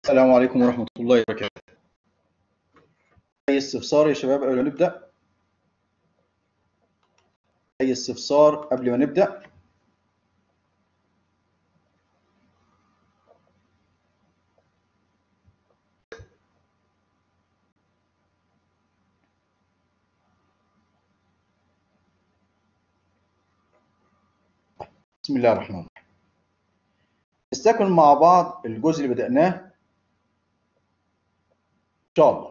السلام عليكم ورحمة الله وبركاته. أي استفسار يا شباب قبل ما نبدأ؟ أي استفسار قبل ما نبدأ؟ بسم الله الرحمن الرحيم. نستكمل مع بعض الجزء اللي بدأناه إن شاء الله.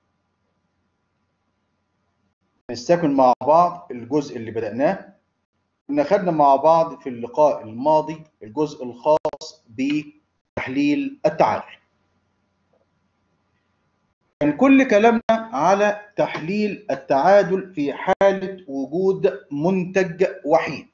نستكمل مع بعض الجزء اللي بدأناه. كنا خدنا مع بعض في اللقاء الماضي الجزء الخاص بتحليل التعادل. كان كل كلامنا على تحليل التعادل في حالة وجود منتج وحيد.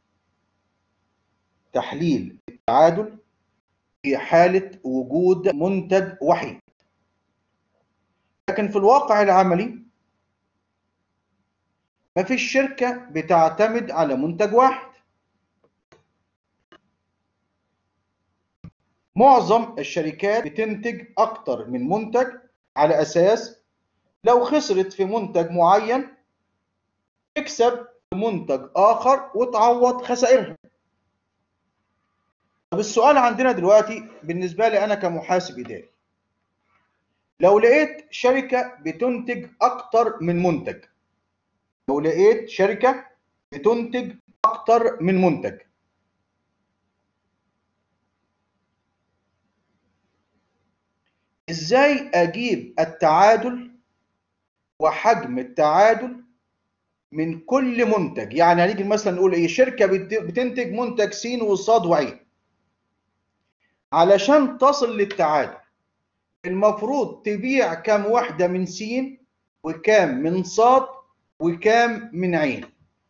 تحليل التعادل في حالة وجود منتج وحيد. لكن في الواقع العملي ما فيش شركة بتعتمد على منتج واحد. معظم الشركات بتنتج أكتر من منتج على أساس لو خسرت في منتج معين تكسب في منتج آخر وتعوض خسائرها. طب السؤال عندنا دلوقتي بالنسبة لي أنا كمحاسب إداري لو لقيت شركة بتنتج أكتر من منتج لو لقيت شركة بتنتج أكتر من منتج إزاي أجيب التعادل وحجم التعادل من كل منتج يعني هنيجي مثلا نقول إيه شركة بتنتج منتج س وصاد وعين علشان تصل للتعادل المفروض تبيع كام واحدة من س وكام من صاد وكام من عين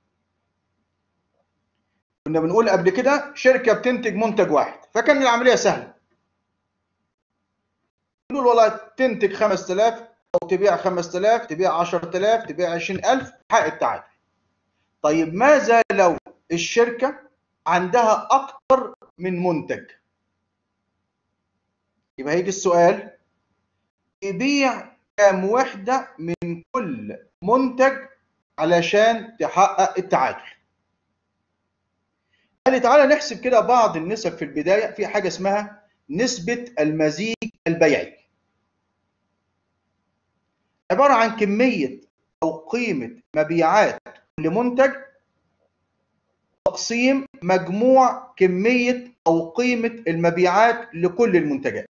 كنا بنقول قبل كده شركة بتنتج منتج واحد فكان العملية سهلة نقول والله تنتج 5000 أو تبيع 5000 تبيع 10000 تبيع 20000 حق التعادل طيب ماذا لو الشركة عندها أكثر من منتج يبقى هيجي السؤال تبيع كام وحدة من كل منتج علشان تحقق التعادل قال تعالى نحسب كده بعض النسب في البداية في حاجة اسمها نسبة المزيج البيعي عبارة عن كمية أو قيمة مبيعات كل منتج تقسيم مجموع كمية أو قيمة المبيعات لكل المنتجات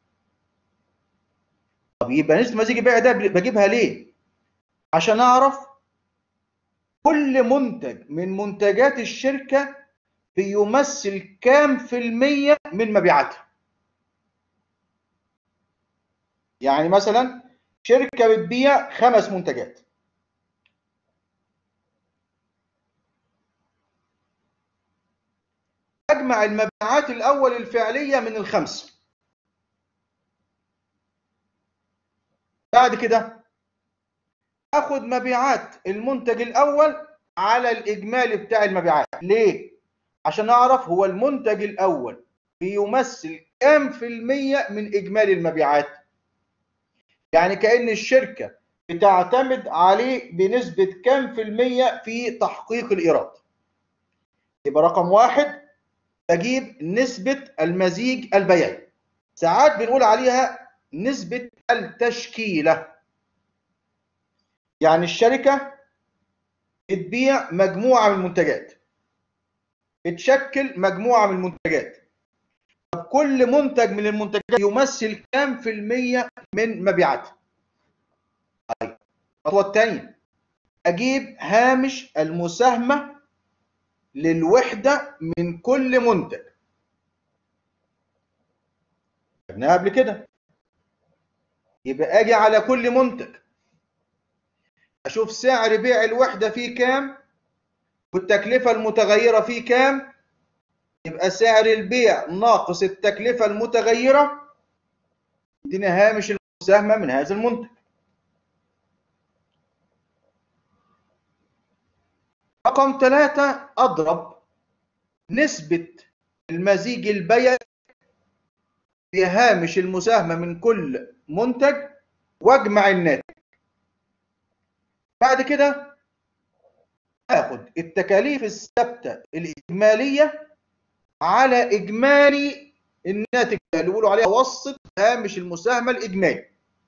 طب يبقى نسبة مزيج البيع ده بجيبها ليه؟ عشان أعرف كل منتج من منتجات الشركة بيمثل كام في المية من مبيعاتها. يعني مثلا شركة بتبيع خمس منتجات. أجمع المبيعات الأول الفعلية من الخمسة. بعد كده اخد مبيعات المنتج الاول على الاجمالي بتاع المبيعات ليه عشان اعرف هو المنتج الاول بيمثل كام في المية من اجمالي المبيعات يعني كأن الشركة بتعتمد عليه بنسبة كام في المية في تحقيق الإيراد يبقى رقم واحد بجيب نسبة المزيج البيعي ساعات بنقول عليها نسبة التشكيلة يعني الشركة بتبيع مجموعة من المنتجات بتشكل مجموعة من المنتجات طب كل منتج من المنتجات يمثل كام في المية من مبيعاتها طيب الخطوة الثانية أجيب هامش المساهمة للوحدة من كل منتج خدناها قبل كده يبقى اجي على كل منتج اشوف سعر بيع الوحده فيه كام والتكلفه المتغيره فيه كام يبقى سعر البيع ناقص التكلفه المتغيره يدينا هامش المساهمه من هذا المنتج رقم ثلاثة أضرب نسبة المزيج البيعي بهامش المساهمة من كل منتج واجمع الناتج بعد كده اخد التكاليف الثابتة الإجمالية على إجمالي الناتج اللي بيقولوا عليها وسط هامش المساهمة الإجمالي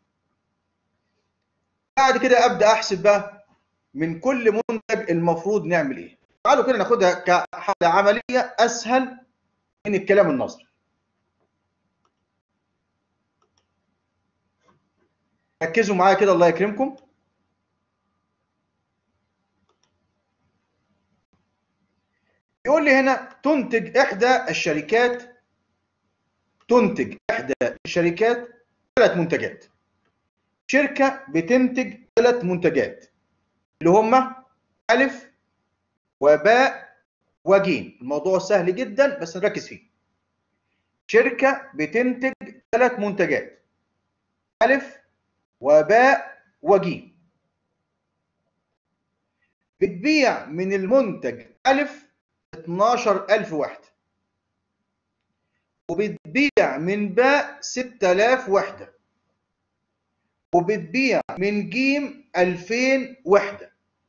بعد كده أبدأ أحسب بقى من كل منتج المفروض نعمل إيه تعالوا كده ناخدها كحالة عملية أسهل من الكلام النظري ركزوا معايا كده الله يكرمكم يقول لي هنا تنتج إحدى الشركات تنتج إحدى الشركات ثلاث منتجات شركة بتنتج ثلاث منتجات اللي هم ألف وباء وجيم الموضوع سهل جدا بس نركز فيه شركة بتنتج ثلاث منتجات ألف وباء وجيم بتبيع من المنتج ألف 12000 وحدة وبتبيع من باء 6000 وحدة وبتبيع من جيم 2000 وحدة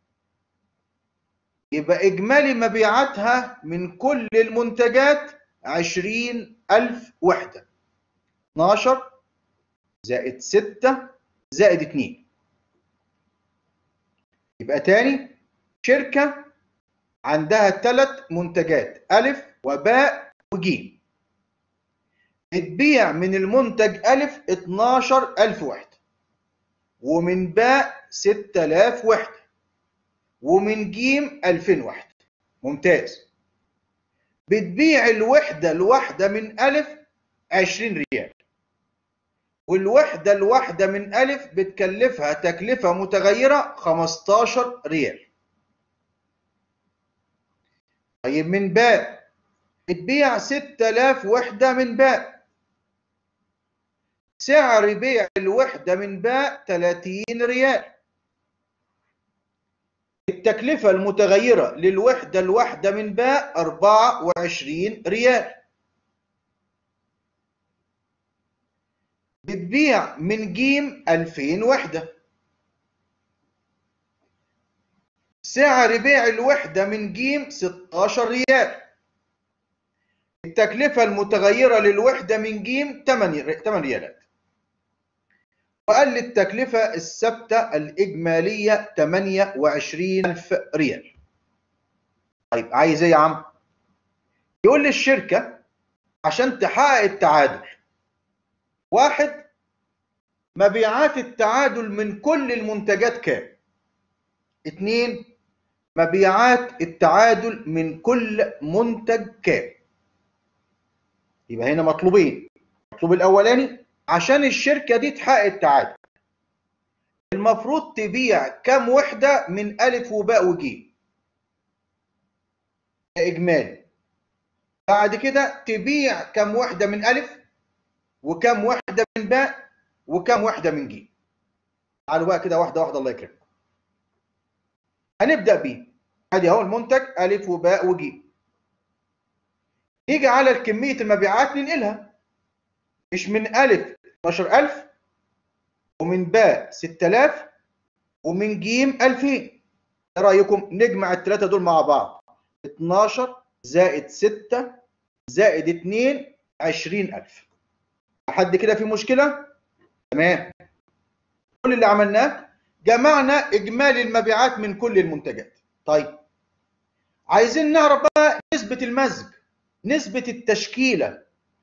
يبقى إجمالي مبيعاتها من كل المنتجات 20000 وحدة 12 زائد 6 زائد 2 يبقى تاني شركة عندها ثلاث منتجات ألف وباء وجيم بتبيع من المنتج ألف 12000 وحدة ومن باء 6000 وحدة ومن جيم 2000 وحدة ممتاز بتبيع الوحدة الواحدة من ألف 20 ريال والوحدة الواحدة من ألف بتكلفها تكلفة متغيرة 15 ريال طيب من باء بتبيع 6000 وحدة من باء سعر بيع الوحدة من باء 30 ريال التكلفة المتغيرة للوحدة الواحدة من باء 24 ريال بتبيع من جيم 2000 وحدة سعر بيع الوحدة من جيم 16 ريال التكلفة المتغيرة للوحدة من جيم 8 ريالات وقال لي التكلفة الثابتة الإجمالية 28000 ريال طيب عايز ايه يا عم؟ يقول لي الشركة عشان تحقق التعادل واحد مبيعات التعادل من كل المنتجات كام؟ اتنين مبيعات التعادل من كل منتج كام؟ يبقى هنا مطلوبين المطلوب الأولاني عشان الشركة دي تحقق التعادل المفروض تبيع كم وحدة من ألف وباء وجيم إجمالي بعد كده تبيع كم وحدة من ألف وكم وحدة من باء وكم وحدة من جيم تعالوا بقى كده واحدة واحدة الله يكرمكم هنبدأ بيه ادي اهو المنتج ألف وباء وجيم نيجي على كمية المبيعات ننقلها مش من ألف 12000 ومن باء 6000 ومن جيم 2000 ايه رأيكم نجمع الثلاثة دول مع بعض 12 زائد 6 زائد 2 20000 لحد كده في مشكلة؟ تمام كل اللي عملناه جمعنا إجمالي المبيعات من كل المنتجات طيب عايزين نعرف بقى نسبة المزج نسبة التشكيلة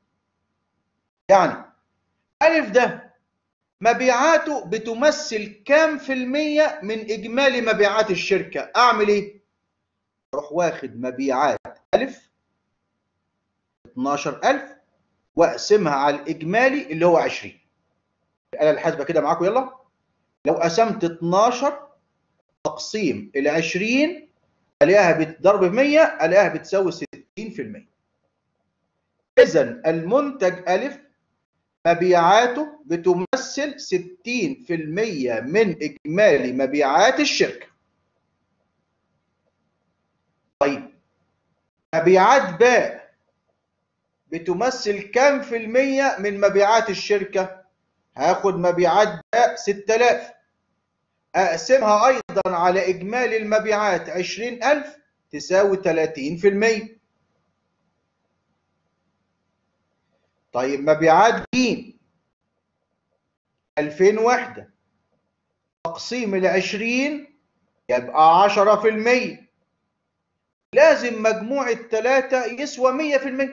يعني ألف ده مبيعاته بتمثل كام في المية من إجمالي مبيعات الشركة أعمل إيه؟ أروح واخد مبيعات ألف 12000 وأقسمها على الإجمالي اللي هو 20 الآلة الحاسبة كده معاكم يلا لو قسمت 12 تقسيم ال 20 ألاقيها بتضرب 100 ألاقيها بتساوي 60% إذا المنتج ألف مبيعاته بتمثل 60% من إجمالي مبيعات الشركة. طيب مبيعات باء بتمثل كام في المية من مبيعات الشركة هاخد مبيعات باء 6000 اقسمها ايضا على اجمالي المبيعات 20000 تساوي 30% طيب مبيعات ج 2000 وحدة تقسيم ال 20 يبقى 10% لازم مجموع الثلاثة يسوى 100%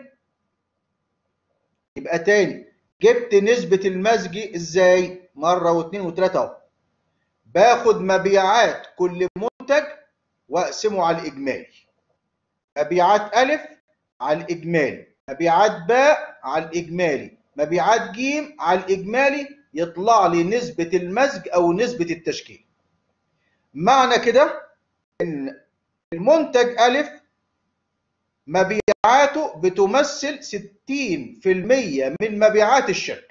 يبقى تاني جبت نسبة المزج ازاي؟ مرة واثنين وثلاثة اهو باخد مبيعات كل منتج واقسمه على الإجمالي مبيعات ألف على الإجمالي مبيعات باء على الإجمالي مبيعات جيم على الإجمالي يطلع لي نسبة المزج أو نسبة التشكيل معنى كده إن المنتج ألف مبيعاته بتمثل 60% من مبيعات الشركة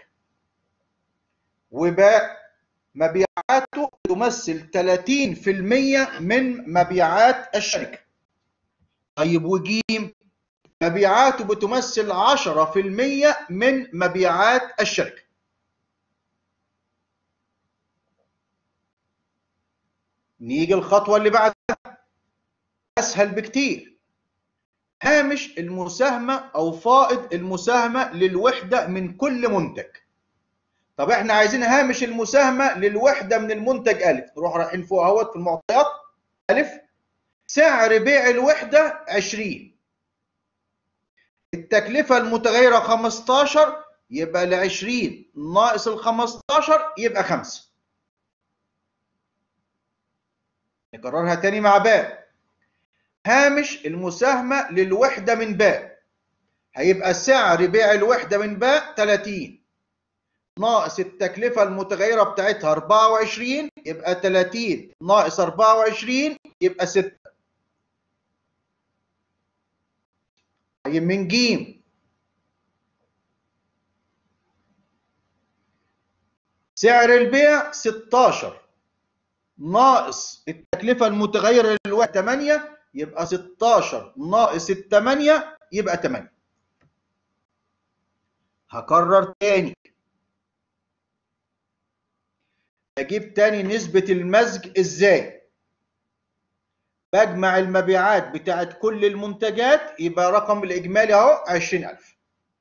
وباء مبيعاته تمثل 30% من مبيعات الشركة طيب وجيم مبيعاته بتمثل 10% من مبيعات الشركة نيجي الخطوة اللي بعدها أسهل بكتير هامش المساهمة أو فائض المساهمة للوحدة من كل منتج طب احنا عايزين هامش المساهمة للوحدة من المنتج ألف نروح رايحين فوق اهوت في المعطيات ألف سعر بيع الوحدة 20 التكلفة المتغيرة 15 يبقى ال 20 ناقص ال 15 يبقى 5 نكررها تاني مع باء هامش المساهمة للوحدة من باء هيبقى سعر بيع الوحدة من باء 30 ناقص التكلفة المتغيرة بتاعتها 24 يبقى 30 ناقص 24 يبقى 6 طيب من جيم سعر البيع 16 ناقص التكلفة المتغيرة للوحدة 8 يبقى 16 ناقص ال 8 يبقى 8 هكرر تاني اجيب تاني نسبة المزج ازاي بجمع المبيعات بتاعت كل المنتجات يبقى رقم الاجمالي اهو 20000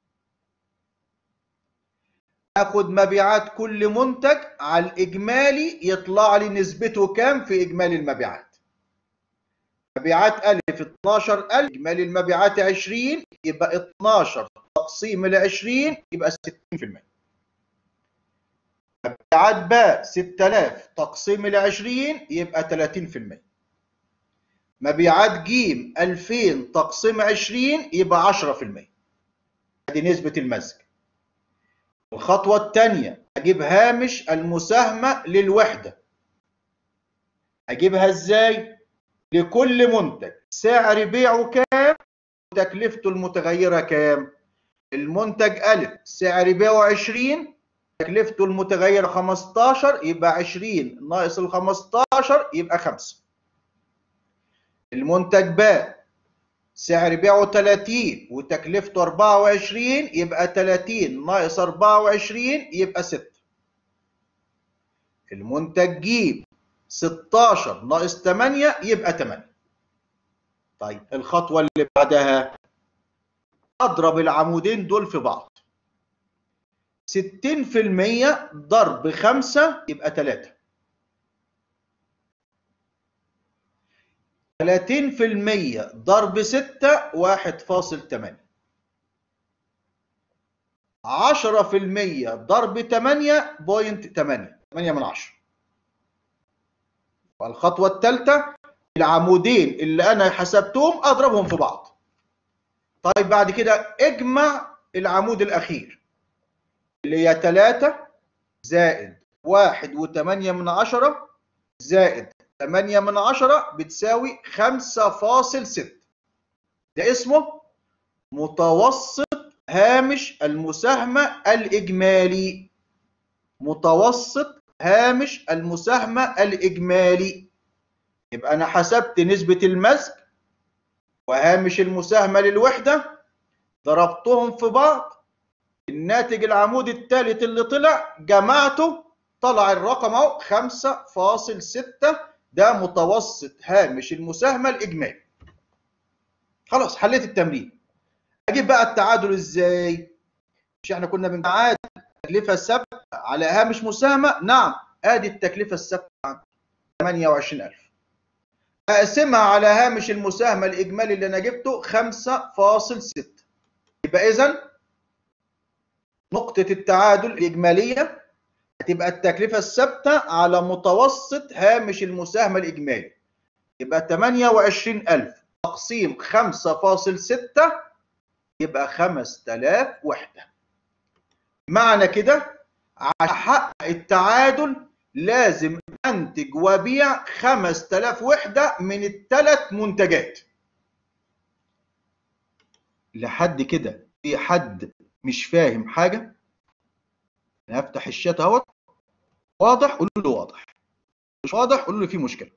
اخد مبيعات كل منتج على الاجمالي يطلع لي نسبته كام في اجمالي المبيعات مبيعات الف 12000 اجمالي المبيعات 20 يبقى 12 تقسيم ال 20 يبقى 60% مبيعات باء 6000 تقسيم ال 20 يبقى 30% مبيعات جيم 2000 تقسيم 20 يبقى 10% ادي نسبة المزج الخطوة الثانية اجيب هامش المساهمة للوحدة اجيبها ازاي لكل منتج سعر بيعه كام وتكلفته المتغيرة كام المنتج ألف سعر بيعه 20 تكلفته المتغيرة 15 يبقى 20 ناقص ال 15 يبقى 5 المنتج باء سعر بيعه 30 وتكلفته 24 يبقى 30 ناقص 24 يبقى 6 المنتج جيم 16 ناقص 8 يبقى 8 طيب الخطوة اللي بعدها أضرب العمودين دول في بعض 60% ضرب 5 يبقى 3 30% ضرب 6 1.8 10% ضرب 8 بوينت 8 8 من 10 والخطوة الثالثة العمودين اللي أنا حسبتهم أضربهم في بعض طيب بعد كده اجمع العمود الأخير اللي هي 3 زائد 1 و8 من 10 زائد 8 من 10 بتساوي 5.6 ده اسمه متوسط هامش المساهمة الإجمالي متوسط هامش المساهمة الإجمالي يبقى أنا حسبت نسبة المزج وهامش المساهمة للوحدة ضربتهم في بعض الناتج العمودي الثالث اللي طلع جمعته طلع الرقم اهو 5.6 ده متوسط هامش المساهمه الاجمالي خلاص حليت التمرين اجيب بقى التعادل ازاي مش احنا كنا بنتعادل التكلفه الثابته على هامش مساهمه نعم ادي التكلفه الثابته عندي 28000 اقسمها على هامش المساهمه الاجمالي اللي انا جبته 5.6 يبقى اذا نقطه التعادل الاجماليه هتبقى التكلفه الثابته على متوسط هامش المساهمه الاجمالي يبقى 28000 تقسيم 5.6 يبقى 5000 وحده معنى كده عشان احقق التعادل لازم انتج وابيع 5000 وحده من الثلاث منتجات لحد كده في حد مش فاهم حاجه هفتح الشات اهوت واضح قولوا له واضح مش واضح قولوا له في مشكله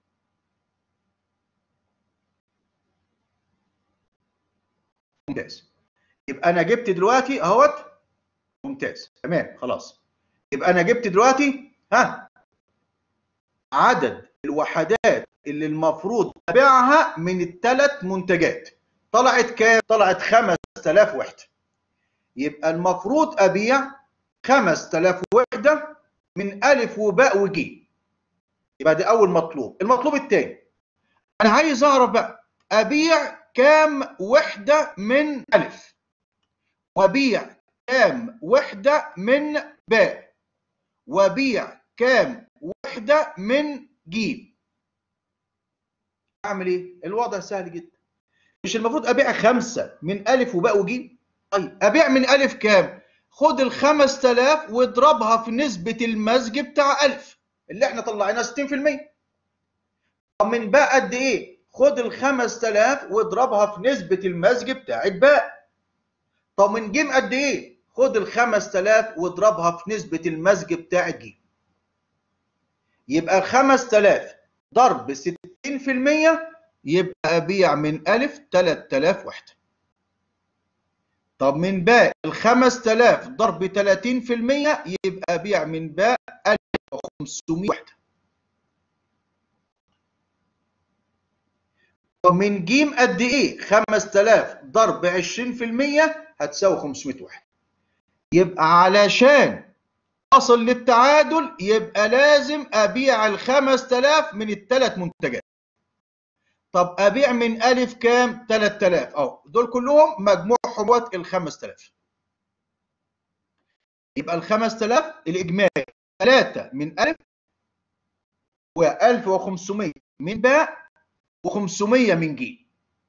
ممتاز يبقى انا جبت دلوقتي اهوت ممتاز تمام خلاص يبقى انا جبت دلوقتي ها عدد الوحدات اللي المفروض ابيعها من الثلاث منتجات طلعت كام طلعت 5000 وحده يبقى المفروض ابيع 5000 وحده من الف وباء وجيم يبقى ده اول مطلوب المطلوب الثاني انا عايز اعرف بقى ابيع كام وحده من الف وابيع كام وحده من باء وابيع كام وحده من جيم اعمل ايه الوضع سهل جدا مش المفروض ابيع خمسه من الف وباء وجيم طيب ابيع من الف كام خد ال 5000 واضربها في نسبه المزج بتاع 1000 اللي احنا طلعناه 60% طب من باء قد ايه خد ال 5000 واضربها في نسبه المزج بتاعت باء طب من جيم قد ايه خد ال 5000 واضربها في نسبه المزج بتاعت جيم يبقى ال 5000 ضرب 60% يبقى ابيع من الف 3000 وحده طب من باء ال 5000 ضرب 30% يبقى ابيع من باء 1500 وحده طب من جيم قد ايه 5000 ضرب 20% هتساوي 500 وحده يبقى علشان اصل للتعادل يبقى لازم ابيع ال 5000 من الثلاث منتجات طب ابيع من الف كام 3000 اهو دول كلهم مجموعهم وقت ال 5000 يبقى ال 5000 الاجمالي 3 من الف و1500 من باء و500 من جيم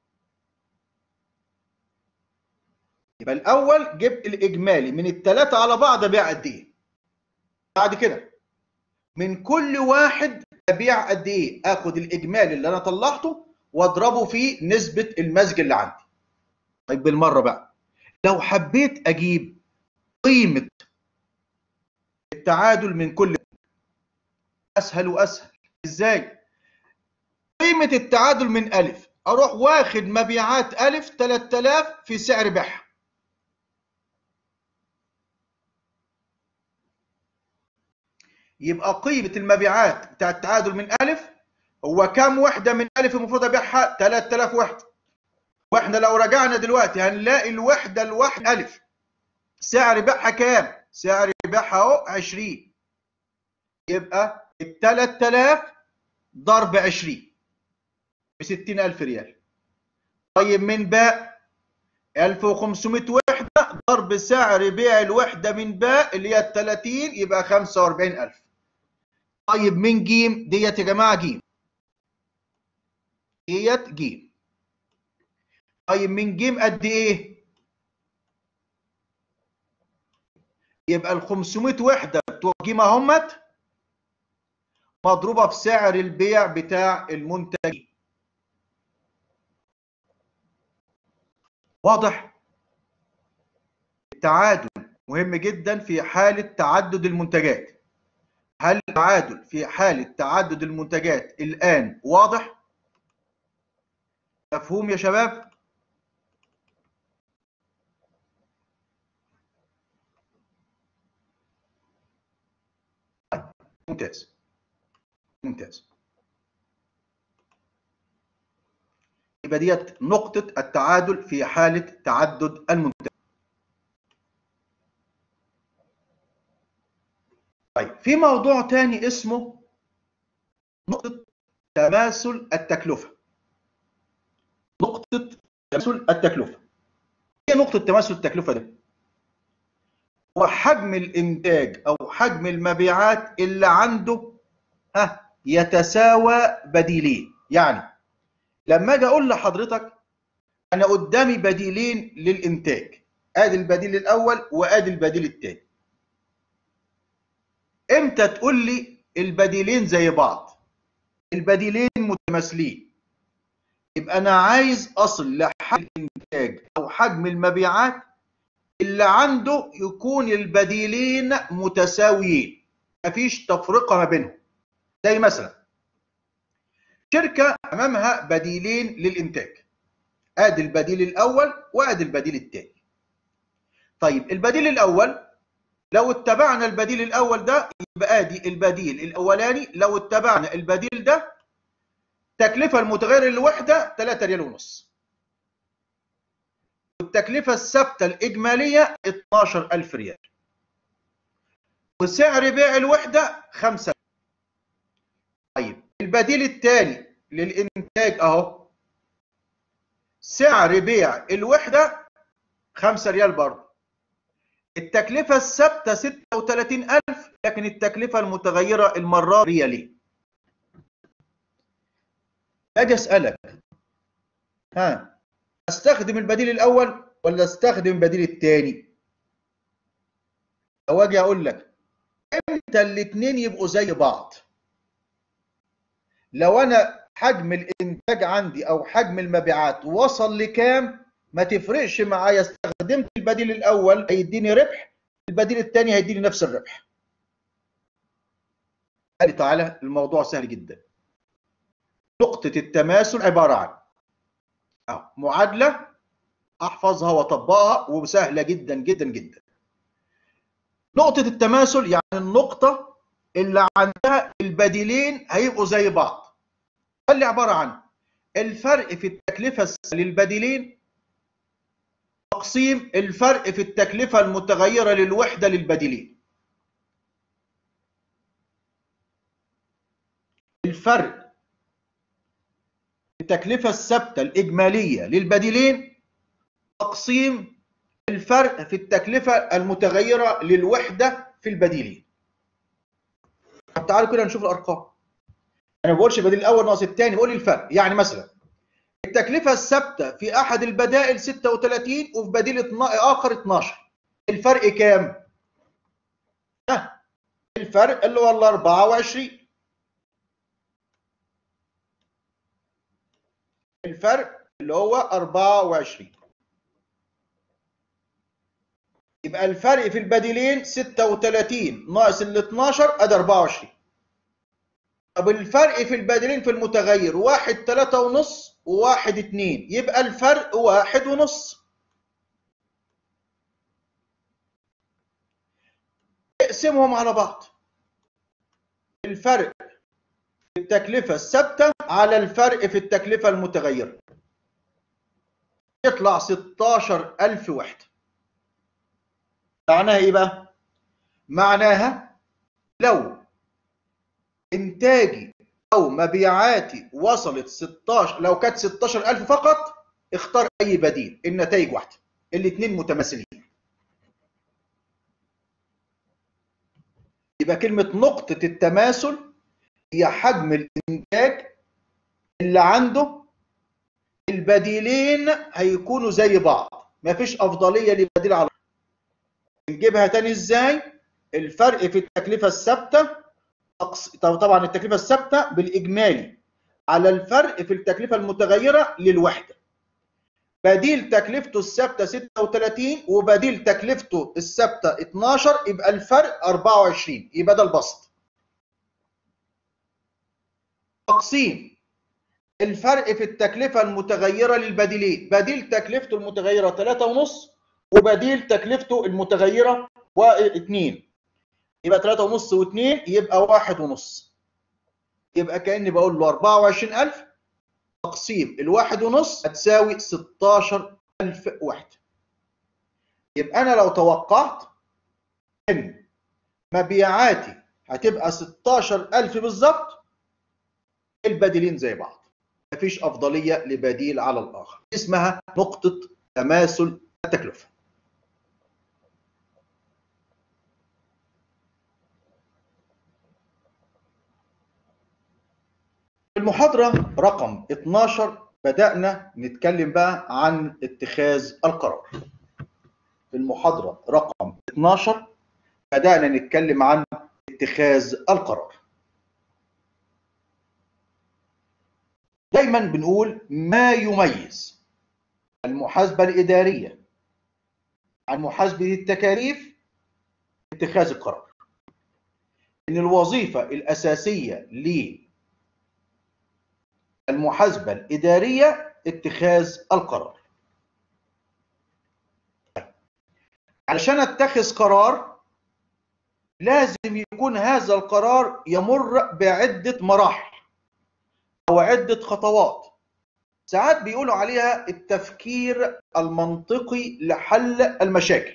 يبقى الاول جبت الاجمالي من الثلاثه على بعض ابيع قد ايه بعد كده من كل واحد ابيع قد ايه اخد الاجمالي اللي انا طلعته واضربه في نسبه المزج اللي عندي طيب بالمره بقى لو حبيت اجيب قيمه التعادل من كل اسهل واسهل ازاي قيمه التعادل من الف اروح واخد مبيعات الف 3000 في سعر بيعها يبقى قيمه المبيعات بتاع التعادل من الف هو كام وحده من الف المفروض ابيعها 3000 وحده واحنا لو رجعنا دلوقتي هنلاقي الوحده الواحد الف سعر بيعها كام سعر بيعها اهو 20 يبقى ال 3000 ضرب 20 ب 60000 ريال طيب من باء 1500 وحده ضرب سعر بيع الوحده من باء اللي هي ال 30 يبقى 45000 طيب من جيم ديت يا جماعه جيم ديت جيم طيب من جيم قد ايه يبقى ال 500 وحده بتوع جيم اهمت مضروبه في سعر البيع بتاع المنتج واضح التعادل مهم جدا في حاله تعدد المنتجات هل التعادل في حاله تعدد المنتجات الان واضح مفهوم يا شباب ممتاز ممتاز يبقى ديت نقطة التعادل في حالة تعدد المنتج طيب في موضوع تاني اسمه نقطة تماثل التكلفة نقطة تماثل التكلفة ايه نقطة تماثل التكلفة ده؟ هو حجم الإنتاج أو حجم المبيعات اللي عنده ها يتساوى بديلين يعني لما اجي اقول لحضرتك انا قدامي بديلين للانتاج ادي البديل الاول وادي البديل الثاني امتى تقول لي البديلين زي بعض البديلين متماثلين يبقى انا عايز اصل لحجم الانتاج او حجم المبيعات اللي عنده يكون البديلين متساويين مفيش تفرقه ما بينهم زي مثلا شركه امامها بديلين للانتاج ادي البديل الاول وادي البديل الثاني طيب البديل الاول لو اتبعنا البديل الاول ده يبقى ادي البديل الاولاني لو اتبعنا البديل ده التكلفه المتغيره للوحده 3 ريال ونص والتكلفه الثابته الاجماليه 12000 ريال وسعر بيع الوحده 5 طيب البديل الثاني للانتاج اهو سعر بيع الوحده 5 ريال برضه التكلفة الثابتة 36000 لكن التكلفة المتغيرة المرة ريالين أجي أسألك ها أستخدم البديل الأول ولا أستخدم البديل الثاني؟ أو أجي أقول لك إمتى الاتنين يبقوا زي بعض؟ لو أنا حجم الإنتاج عندي أو حجم المبيعات وصل لكام ما تفرقش معايا استخدمت البديل الاول هيديني ربح البديل الثاني هيديني نفس الربح قال تعالى الموضوع سهل جدا نقطة التماثل عبارة عن أهو معادلة أحفظها وأطبقها وسهلة جدا جدا جدا نقطة التماثل يعني النقطة اللي عندها البديلين هيبقوا زي بعض اللي عبارة عن الفرق في التكلفة للبديلين تقسيم الفرق في التكلفة المتغيرة للوحدة للبديلين الفرق في التكلفة الثابتة الإجمالية للبديلين تقسيم الفرق في التكلفة المتغيرة للوحدة في البديلين طب تعالوا كده نشوف الأرقام أنا ما بقولش البديل الأول ناقص الثاني بقول الفرق يعني مثلا التكلفة الثابتة في أحد البدائل 36 وفي بديل آخر 12 الفرق كام؟ ها الفرق اللي هو ال 24 الفرق اللي هو 24 يبقى الفرق في البديلين 36 ناقص ال 12 ادي 24 طب الفرق في البديلين في المتغير واحد تلاتة ونص وواحد اتنين يبقى الفرق واحد ونص اقسمهم على بعض الفرق في التكلفة الثابتة على الفرق في التكلفة المتغيرة يطلع 16000 وحدة معناها ايه بقى؟ معناها لو انتاجي او مبيعاتي وصلت 16 لو كانت 16000 فقط اختار اي بديل النتائج واحده الاثنين متماثلين يبقى كلمه نقطه التماثل هي حجم الانتاج اللي عنده البديلين هيكونوا زي بعض مفيش افضليه لبديل على نجيبها تاني ازاي الفرق في التكلفه الثابته طبعا التكلفه الثابته بالاجمالي على الفرق في التكلفه المتغيره للوحده بديل تكلفته الثابته 36 وبديل تكلفته الثابته 12 يبقى الفرق 24 يبقى ده البسط تقسيم الفرق في التكلفه المتغيره للبديلين بديل تكلفته المتغيره 3.5 وبديل تكلفته المتغيره و2 يبقى 3 ونص و2 يبقى 1 ونص يبقى كاني بقول له 24000 تقسيم الواحد ونص هتساوي 16000 وحده يبقى انا لو توقعت ان مبيعاتي هتبقى 16000 بالظبط البديلين زي بعض مفيش افضليه لبديل على الاخر اسمها نقطه تماثل التكلفه المحاضرة رقم 12 بدأنا نتكلم بقى عن اتخاذ القرار. في المحاضرة رقم 12 بدأنا نتكلم عن اتخاذ القرار. دايما بنقول ما يميز المحاسبة الإدارية عن محاسبة التكاليف اتخاذ القرار. إن الوظيفة الأساسية للمحاسبة الإدارية اتخاذ القرار. علشان اتخذ قرار لازم يكون هذا القرار يمر بعدة مراحل أو عدة خطوات ساعات بيقولوا عليها التفكير المنطقي لحل المشاكل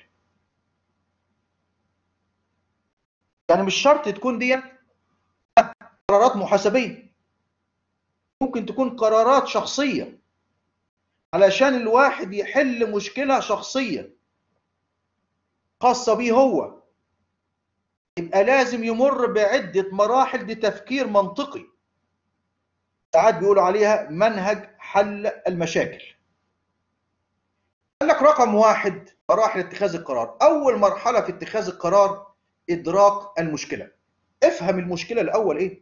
يعني مش شرط تكون دي قرارات محاسبية ممكن تكون قرارات شخصية علشان الواحد يحل مشكلة شخصية خاصة بيه هو يبقى لازم يمر بعدة مراحل لتفكير منطقي ساعات بيقولوا عليها منهج حل المشاكل قال لك رقم واحد مراحل اتخاذ القرار أول مرحلة في اتخاذ القرار إدراك المشكلة افهم المشكلة الأول إيه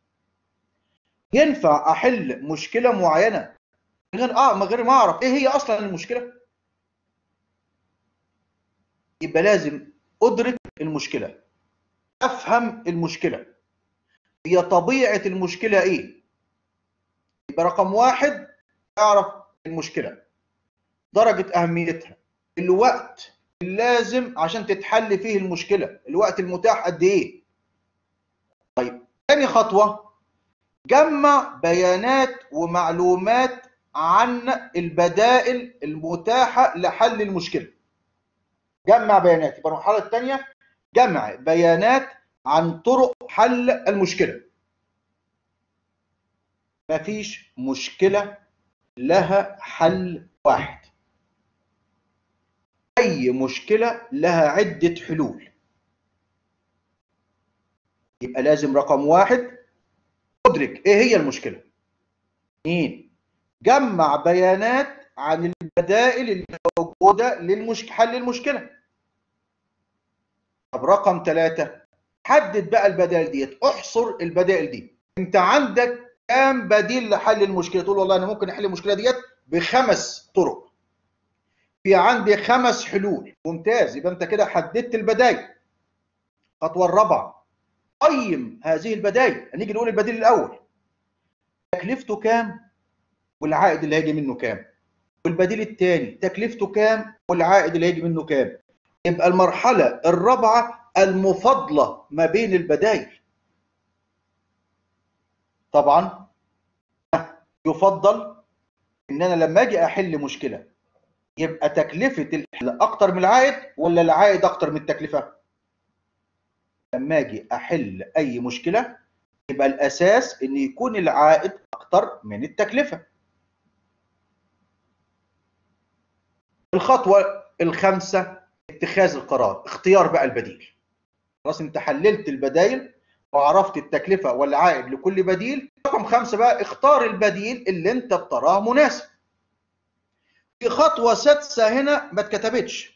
ينفع أحل مشكلة معينة من غير آه من غير ما أعرف إيه هي أصلا المشكلة يبقى لازم أدرك المشكلة أفهم المشكلة هي طبيعة المشكلة إيه يبقى رقم واحد أعرف المشكلة درجة أهميتها الوقت اللازم عشان تتحل فيه المشكلة الوقت المتاح قد إيه طيب تاني خطوة جمع بيانات ومعلومات عن البدائل المتاحة لحل المشكلة جمع بيانات يبقى المرحلة الثانية جمع بيانات عن طرق حل المشكلة مفيش مشكلة لها حل واحد أي مشكلة لها عدة حلول يبقى لازم رقم واحد أدرك إيه هي المشكلة اثنين جمع بيانات عن البدائل اللي موجودة للمش... حل المشكلة طب رقم ثلاثة حدد بقى البدائل ديت احصر البدائل دي انت عندك كام بديل لحل المشكلة تقول والله انا ممكن احل المشكلة ديت بخمس طرق في عندي خمس حلول ممتاز يبقى انت كده حددت البدائل الخطوة الرابعة قيم هذه البدائل هنيجي نقول البديل الاول تكلفته كام والعائد اللي هيجي منه كام والبديل الثاني تكلفته كام والعائد اللي هيجي منه كام يبقى المرحلة الرابعة المفاضلة ما بين البدائل طبعا يفضل ان انا لما اجي احل مشكلة يبقى تكلفة الحل اكتر من العائد ولا العائد اكتر من التكلفة لما اجي احل اي مشكلة يبقى الاساس ان يكون العائد اكتر من التكلفة الخطوة الخامسة اتخاذ القرار اختيار بقى البديل خلاص انت حللت البدايل وعرفت التكلفة والعائد لكل بديل رقم خمسة بقى اختار البديل اللي انت بتراه مناسب في خطوة سادسة هنا ما اتكتبتش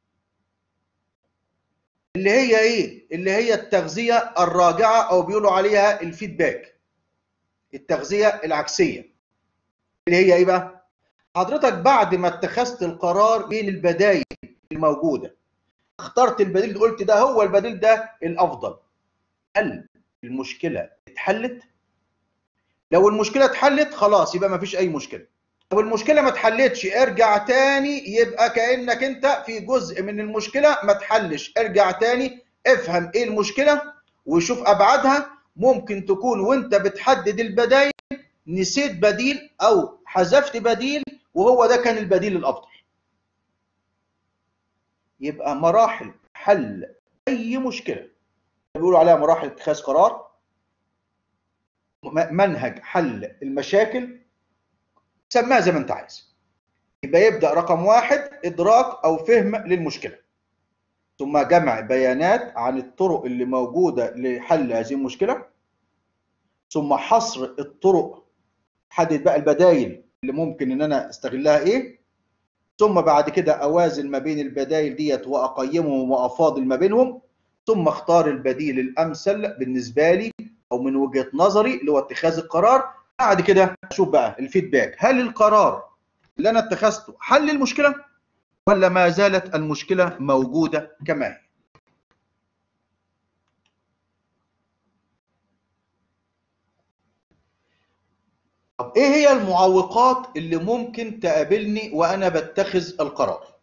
اللي هي ايه اللي هي التغذية الراجعة او بيقولوا عليها الفيدباك التغذية العكسية اللي هي ايه بقى حضرتك بعد ما اتخذت القرار بين البدايل الموجودة اخترت البديل قلت ده هو البديل ده الافضل هل المشكلة اتحلت لو المشكلة اتحلت خلاص يبقى ما فيش اي مشكلة لو المشكلة ما اتحلتش ارجع تاني يبقى كأنك انت في جزء من المشكلة ما اتحلش ارجع تاني افهم ايه المشكله وشوف ابعادها ممكن تكون وانت بتحدد البدايل نسيت بديل او حذفت بديل وهو ده كان البديل الافضل يبقى مراحل حل اي مشكله بيقولوا عليها مراحل اتخاذ قرار منهج حل المشاكل سماها زي ما انت عايز يبقى يبدا رقم واحد ادراك او فهم للمشكله ثم جمع بيانات عن الطرق اللي موجوده لحل هذه المشكله ثم حصر الطرق حدد بقى البدايل اللي ممكن ان انا استغلها ايه ثم بعد كده اوازن ما بين البدايل ديت واقيمهم وافاضل ما بينهم ثم اختار البديل الامثل بالنسبه لي او من وجهه نظري اللي هو اتخاذ القرار بعد كده اشوف بقى الفيدباك هل القرار اللي انا اتخذته حل المشكله ولا ما زالت المشكله موجوده كما هي طب ايه هي المعوقات اللي ممكن تقابلني وانا بتخذ القرار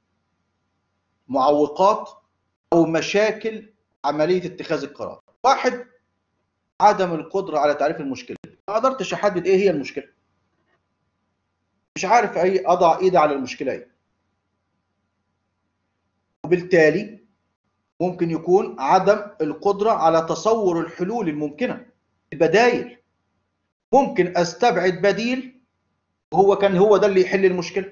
معوقات او مشاكل عمليه اتخاذ القرار واحد عدم القدره على تعريف المشكله ما قدرتش احدد ايه هي المشكله مش عارف اي اضع ايدي على المشكله ايه وبالتالي ممكن يكون عدم القدره على تصور الحلول الممكنه البدايل ممكن استبعد بديل وهو كان هو ده اللي يحل المشكله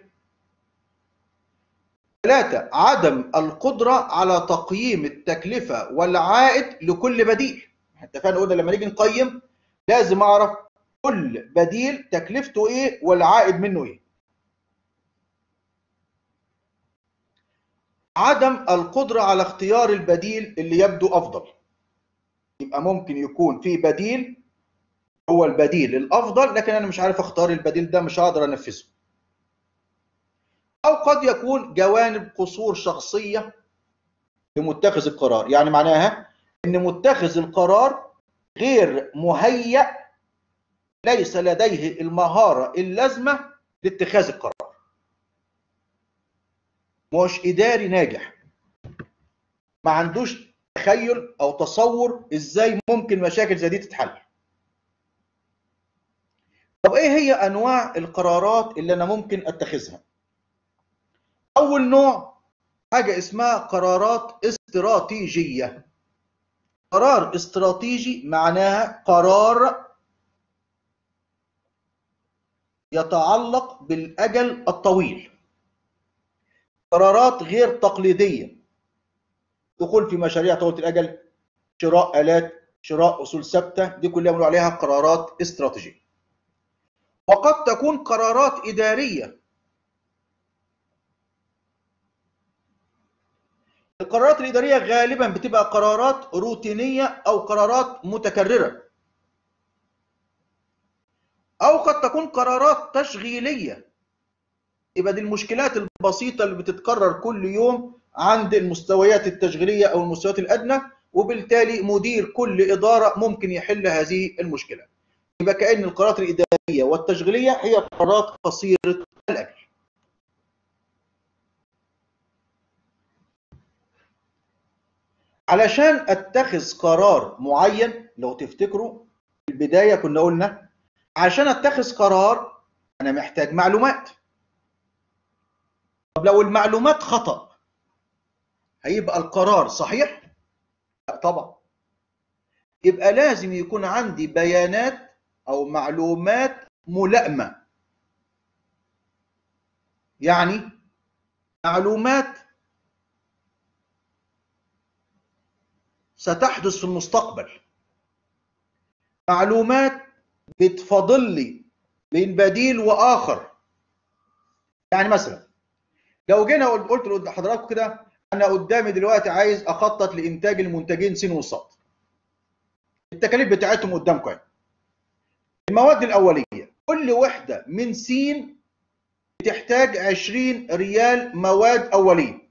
ثلاثة عدم القدرة على تقييم التكلفة والعائد لكل بديل اتفقنا قلنا لما نيجي نقيم لازم اعرف كل بديل تكلفته ايه والعائد منه ايه عدم القدرة على اختيار البديل اللي يبدو افضل يبقى ممكن يكون في بديل هو البديل الافضل لكن انا مش عارف اختار البديل ده مش هقدر انفذه او قد يكون جوانب قصور شخصيه لمتخذ القرار يعني معناها ان متخذ القرار غير مهيأ ليس لديه المهاره اللازمه لاتخاذ القرار مش اداري ناجح ما عندوش تخيل او تصور ازاي ممكن مشاكل زي دي تتحل طب ايه هي انواع القرارات اللي انا ممكن اتخذها اول نوع حاجه اسمها قرارات استراتيجيه قرار استراتيجي معناها قرار يتعلق بالاجل الطويل قرارات غير تقليديه دخول في مشاريع طويله الاجل شراء الات شراء اصول ثابته دي كلها بنقول عليها قرارات استراتيجيه وقد تكون قرارات اداريه القرارات الإدارية غالبا بتبقى قرارات روتينية أو قرارات متكررة أو قد تكون قرارات تشغيلية يبقى دي المشكلات البسيطة اللي بتتكرر كل يوم عند المستويات التشغيلية أو المستويات الأدنى وبالتالي مدير كل إدارة ممكن يحل هذه المشكلة يبقى كأن القرارات الإدارية والتشغيلية هي قرارات قصيرة الأجل علشان اتخذ قرار معين لو تفتكروا في البدايه كنا قلنا عشان اتخذ قرار انا محتاج معلومات طب لو المعلومات خطا هيبقى القرار صحيح لا طبعا يبقى لازم يكون عندي بيانات او معلومات ملائمه يعني معلومات ستحدث في المستقبل معلومات بتفاضل لي بين بديل واخر يعني مثلا لو جينا قلت لحضراتكم كده انا قدامي دلوقتي عايز اخطط لانتاج المنتجين س وصاد التكاليف بتاعتهم قدامكم اهي المواد الاوليه كل وحده من س بتحتاج 20 ريال مواد اوليه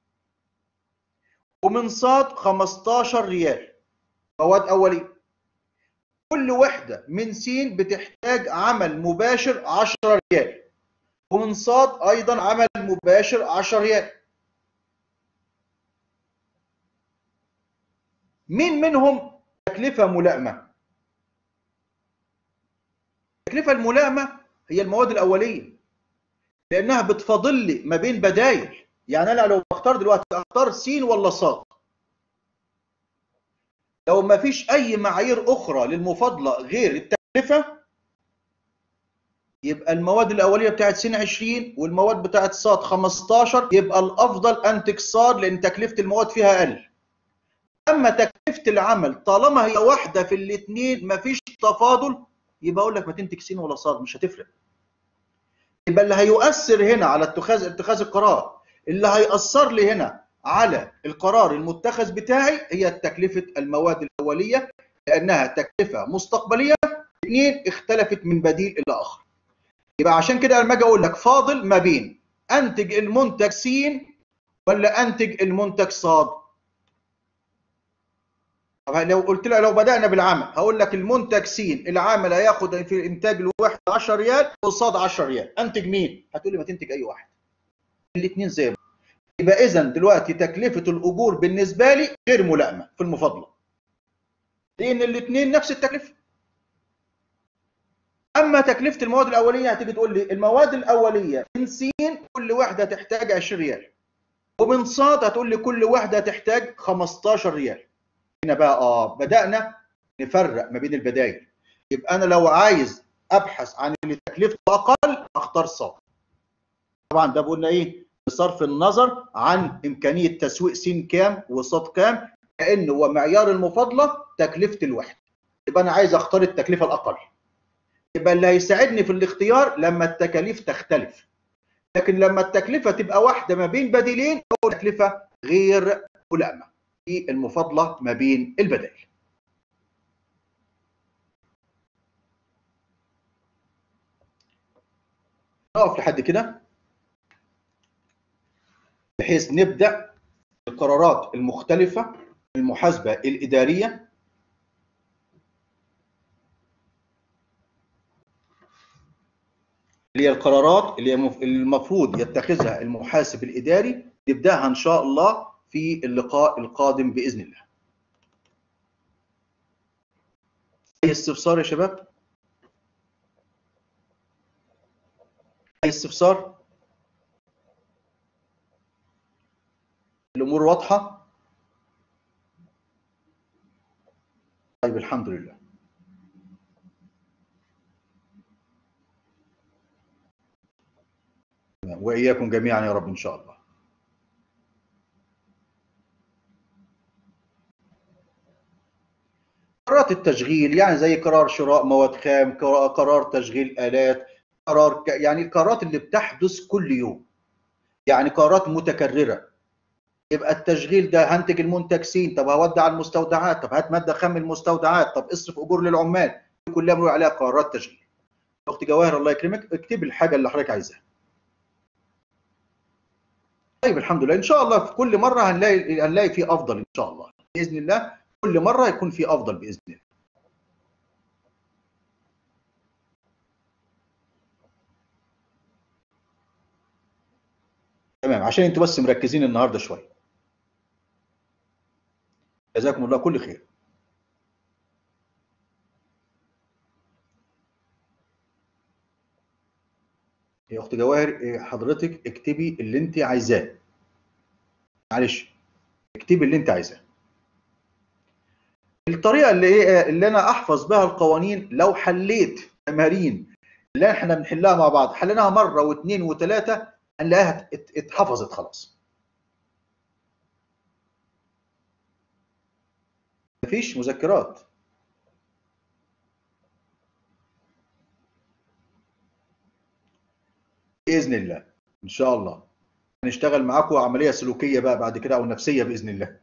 ومن صاد 15 ريال مواد أولية كل وحدة من س بتحتاج عمل مباشر 10 ريال ومن صاد أيضا عمل مباشر 10 ريال مين منهم تكلفة ملائمة التكلفة الملائمة هي المواد الأولية لأنها بتفاضل لي ما بين بدايل يعني أنا لو بختار دلوقتي أختار س ولا ص لو ما فيش أي معايير أخرى للمفاضلة غير التكلفة يبقى المواد الأولية بتاعت س 20 والمواد بتاعت ص 15 يبقى الأفضل أنتج ص لأن تكلفة المواد فيها أقل أما تكلفة العمل طالما هي واحدة في الاثنين مفيش تفاضل يبقى أقول لك ما تنتج س ولا ص مش هتفرق يبقى اللي هيؤثر هنا على اتخاذ اتخاذ القرار اللي هيأثر لي هنا على القرار المتخذ بتاعي هي تكلفة المواد الأولية لأنها تكلفة مستقبلية اثنين اختلفت من بديل إلى آخر يبقى عشان كده لما اجي اقول لك فاضل ما بين انتج المنتج س ولا انتج المنتج ص طب لو قلت لك لو بدانا بالعمل هقول لك المنتج س العامل هياخد في الانتاج الواحد 10 ريال والصاد 10 ريال انتج مين هتقول لي ما تنتج اي واحد الاثنين زي بعض يبقى اذا دلوقتي تكلفه الاجور بالنسبه لي غير ملائمه في المفاضله لان الاثنين نفس التكلفه اما تكلفه المواد الاوليه هتيجي تقول لي المواد الاوليه من س كل واحده تحتاج 20 ريال ومن ص هتقول لي كل واحده تحتاج 15 ريال هنا بقى اه بدانا نفرق ما بين البدائل يبقى انا لو عايز ابحث عن اللي تكلفته اقل اختار ص طبعا ده قلنا ايه بصرف النظر عن امكانيه تسويق س كام وص كام لان هو معيار المفاضله تكلفه الوحده يبقى انا عايز اختار التكلفه الاقل يبقى اللي هيساعدني في الاختيار لما التكاليف تختلف لكن لما التكلفة تبقى واحدة ما بين بديلين أو تكلفة غير ملائمة في المفاضلة ما بين البدائل نقف لحد كده بحيث نبدأ القرارات المختلفة المحاسبة الإدارية اللي هي القرارات اللي المفروض يتخذها المحاسب الإداري نبدأها إن شاء الله في اللقاء القادم بإذن الله أي استفسار يا شباب؟ أي استفسار؟ الأمور واضحة؟ طيب الحمد لله وإياكم جميعا يا رب إن شاء الله قرارات التشغيل يعني زي قرار شراء مواد خام قرار تشغيل آلات قرار يعني القرارات اللي بتحدث كل يوم يعني قرارات متكررة يبقى التشغيل ده هنتج المنتج س طب هودع المستودعات طب هات ماده خام المستودعات طب اصرف اجور للعمال دي كلها بنقول عليها قرارات تشغيل اخت جواهر الله يكرمك اكتب الحاجه اللي حضرتك عايزاها طيب الحمد لله ان شاء الله في كل مره هنلاقي هنلاقي في افضل ان شاء الله باذن الله كل مره يكون في افضل باذن الله تمام عشان انتوا بس مركزين النهارده شويه جزاكم الله كل خير يا اخت جواهر حضرتك اكتبي اللي انت عايزاه معلش اكتبي اللي انت عايزاه الطريقه اللي ايه اللي انا احفظ بها القوانين لو حليت تمارين اللي احنا بنحلها مع بعض حليناها مره واثنين وثلاثه هنلاقيها اتحفظت خلاص مفيش مذكرات باذن الله ان شاء الله هنشتغل معاكم عمليه سلوكيه بقى بعد كده او نفسيه باذن الله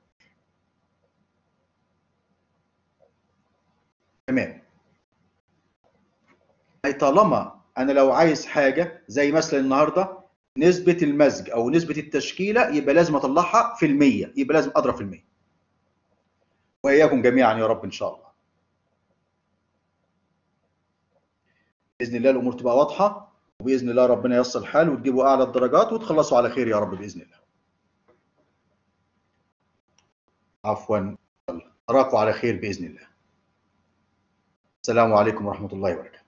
تمام اي طالما انا لو عايز حاجه زي مثلا النهارده نسبه المزج او نسبه التشكيله يبقى لازم اطلعها في المية يبقى لازم اضرب في المية واياكم جميعا يا رب ان شاء الله باذن الله الامور تبقى واضحه وباذن الله ربنا ييسر الحال وتجيبوا اعلى الدرجات وتخلصوا على خير يا رب باذن الله عفوا أراكم على خير بإذن الله السلام عليكم ورحمة الله وبركاته